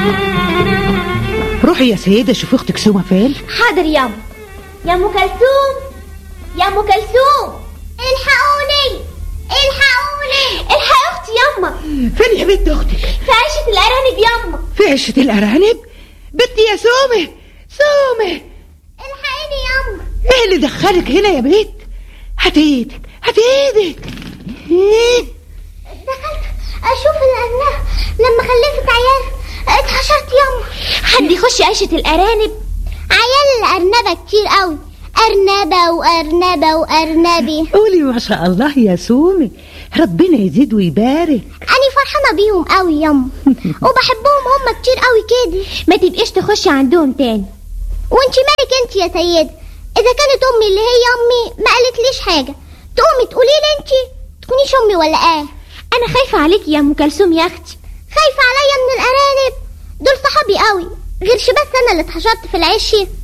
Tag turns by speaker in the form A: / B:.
A: روحي يا سيدة شوفي اختك سومة فين
B: حاضر ياما يا ام كلثوم يا ام كلثوم الحقوني الحقوني الحق اختي ياما
A: فين يا بنت اختك
B: في عشه الارانب ياما
A: في عشة الارانب بنتي يا سومة سومة
B: الحقيني ياما
A: ايه اللي دخلك هنا يا بنت هات ايدك هات ايدك إيه؟
B: دخلت اشوف الارنب لما خلفت عيال اتحشرت ياما حد يخش عشه الارانب عيال الارنبه كتير قوي ارنبه وارنبه وارنبي
A: قولي ما شاء الله يا سومة ربنا يزيد ويبارك
B: انا فرحانه بيهم قوي ياما وبحبهم هم كتير قوي كده ما تبقيش تخشي عندهم تاني وانت مالك انت يا سيدة اذا كانت امي اللي هي امي ما قالتليش حاجه تقومي تقولي لي انت تكونيش امي ولا ايه انا خايفه عليكي يا ام كلثوم يا اختي خايفه عليا من الارانب دول صحابي قوي غيرش بس انا اللي اتحشرت في العشه